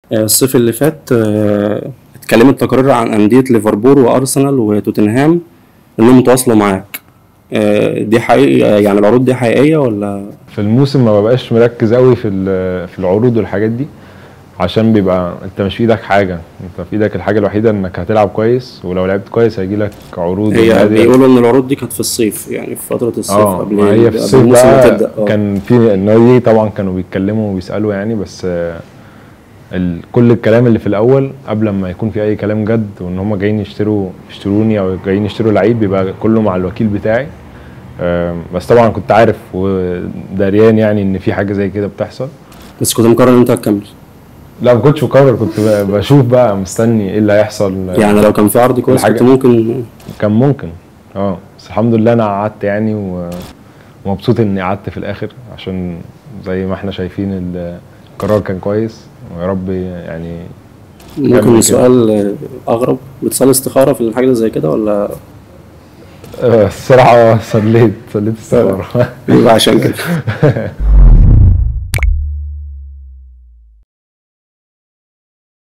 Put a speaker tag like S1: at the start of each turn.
S1: آه، الصيف اللي فات آه، اتكلمت تقارير عن أندية ليفربول وأرسنال وتوتنهام إنهم تواصلوا معاك آه، دي حقيقة يعني العروض دي حقيقية ولا
S2: في الموسم ما ببقاش مركز قوي في ال- في العروض والحاجات دي عشان بيبقى انت مش في ايدك حاجه انت في ايدك الحاجه الوحيده انك هتلعب كويس ولو لعبت كويس هيجي لك عروض
S1: هي
S2: والنادي-
S1: بيقولوا إن العروض دي كانت في الصيف يعني في فترة الصيف
S2: اه
S1: قبل
S2: ما هي
S1: قبل
S2: في الصيف
S1: الموسم ما
S2: بقى
S1: تبدأ آه.
S2: كان في النادي طبعا كانوا بيتكلموا وبيسالوا يعني بس آه، ال... كل الكلام اللي في الاول قبل ما يكون في اي كلام جد وان هم جايين يشتروا يشتروني او جايين يشتروا لعيب بيبقى كله مع الوكيل بتاعي آه، بس طبعا كنت عارف وداريان يعني ان في حاجه زي كده بتحصل
S1: بس كنت مقرر إن أنت هتكمل
S2: لا ما كنتش مقرر كنت ب- بشوف بقى مستني ايه اللي هيحصل
S1: يعني لو كان في عرض كويس
S2: الحاجة-
S1: كنت ممكن
S2: كان ممكن اه بس الحمد لله انا قعدت يعني و- ومبسوط اني قعدت في الاخر عشان زي ما احنا شايفين ال- القرار كان كويس ويا رب يعني كمل
S1: ممكن
S2: كده.
S1: سؤال آه، أغرب بتصلي استخارة في الحاجة زي كده ولا
S2: آه، الصراحه صليت صليت الصراحه
S1: يبقى عشان كده